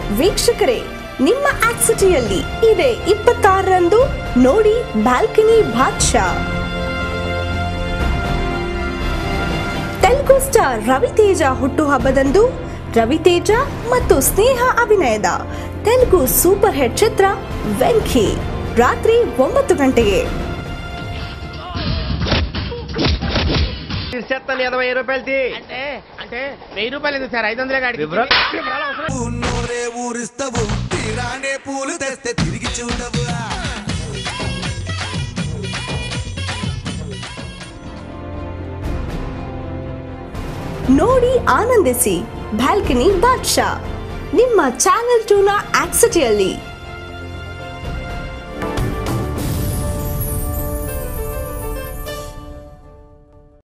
ವೀಕ್ಷಕರೇ ನಿಮ್ಮ ಆಕ್ಸಿಟಿಯಲ್ಲಿ ಇದೆ ಇಪ್ಪತ್ತಾರರಂದು ನೋಡಿ ಬ್ಯಾಲ್ಕನಿ ಬಾದ್ಶಾ ತೆಲುಗು ಸ್ಟಾರ್ ರವಿತೇಜ ಹುಟ್ಟುಹಬ್ಬದಂದು ರವಿತೇಜ ಮತ್ತು ಸ್ನೇಹ ಅಭಿನಯದ ತೆಲುಗು ಸೂಪರ್ ಹಿಟ್ ಚಿತ್ರ ವೆಂಕಿ ರಾತ್ರಿ ಒಂಬತ್ತು ಗಂಟೆಗೆ ఇచ్చేస్తాను ఇరవై రూపాయలు తీ అంటే అంటే వెయ్యి రూపాయలు ఎందుకు సార్ ఐదు వందలే కాడికి వివరాలు వివరాలు అవసరం ఉన్నోరే ఊరిస్తావు తీరానే పూలు తెస్తే తిరిగి చూడవు ನೋಡಿ ಆನಂದಿಸಿ ಬ್ಯಾಲ್ಕನಿ ಬಾದ್ಶಾ ನಿಮ್ಮ ಚಾನೆಲ್ ಟೂನ ಆಕ್ಸಿಟಿಯಲ್ಲಿ